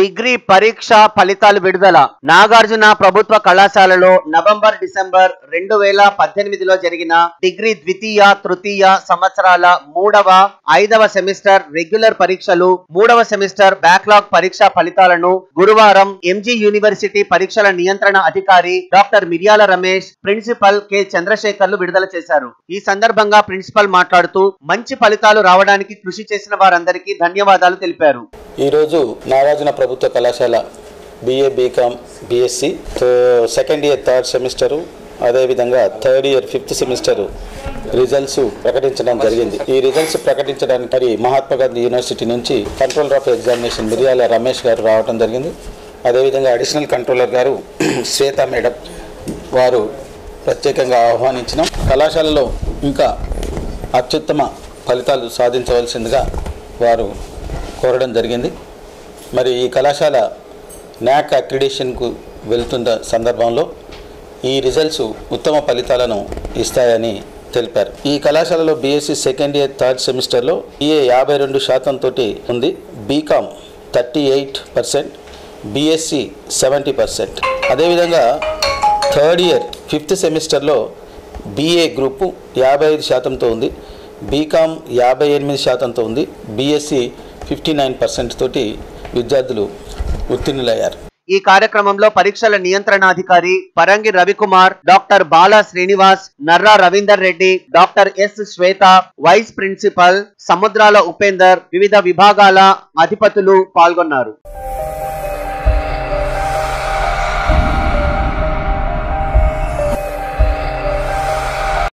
degree పరీక్ష ఫలితాలు విడుదల నాగార్జున ప్రభుత్వ కళాశాలలో నవంబర్ డిసెంబర్ రెండు వేల పద్దెనిమిదిలో జరిగిన డిగ్రీ ద్వితీయ తృతీయ సంవత్సరాల మూడవ ఐదవ సెమిస్టర్ రెగ్యులర్ పరీక్షలు మూడవ సెమిస్టర్ బ్యాక్లాగ్ పరీక్ష ఫలితాలను గురువారం ఎంజీ యూనివర్సిటీ పరీక్షల నియంత్రణ అధికారి doctor Miryala Ramesh principal K చంద్రశేఖర్లు విడుదల చేశారు ఈ సందర్భంగా ప్రిన్సిపల్ మాట్లాడుతూ మంచి ఫలితాలు రావడానికి కృషి చేసిన వారందరికీ ధన్యవాదాలు తెలిపారు ఈరోజు నాగార్జున ప్రభుత్వ కళాశాల BA BCom BSc second year third semester అదేవిధంగా third year fifth semester results ప్రకటించడం జరిగింది ఈ రిజల్ట్స్ ప్రకటించడానికి మరి మహాత్మా గాంధీ యూనివర్సిటీ నుంచి controller of examination Miriyala Ramesh గారు రావడం జరిగింది అదేవిధంగా అడిషనల్ కంట్రోలర్ గారు శ్వేత మేడం వారు ప్రత్యేకంగా ఆహ్వానించినాం కళాశాలలో ఇంకా అత్యుత్తమ ఫలితాలు సాధించవలసిందిగా వారు కోరడం జరిగింది మరి ఈ కళాశాల న్యాక్ అక్రిడేషన్కు వెళ్తున్న సందర్భంలో ఈ రిజల్ట్స్ ఉత్తమ ఫలితాలను ఇస్తాయని తెలిపారు ఈ కళాశాలలో బీఎస్సీ సెకండ్ ఇయర్ థర్డ్ సెమిస్టర్లో ఈఏ యాభై రెండు శాతంతో ఉంది BCom thirty eight percent BSc seventy percent అదేవిధంగా థర్డ్ ఇయర్ ఫిఫ్త్ సెమిస్టర్లో బీఏ గ్రూపు యాభై ఐదు శాతంతో ఉంది బీకామ్ యాభై ఎనిమిది శాతంతో ఉంది బీఎస్సీ ఫిఫ్టీ నైన్ పర్సెంట్ తోటి విద్యార్థులు ఉత్తీర్ణులయ్యారు ఈ కార్యక్రమంలో పరీక్షల నియంత్రణాధికారి Parangi Ravikumar doctor Bala Srinivas Narra Ravinder Reddy doctor S Swetha vice principal Samudrala Upender వివిధ విభాగాల అధిపతులు పాల్గొన్నారు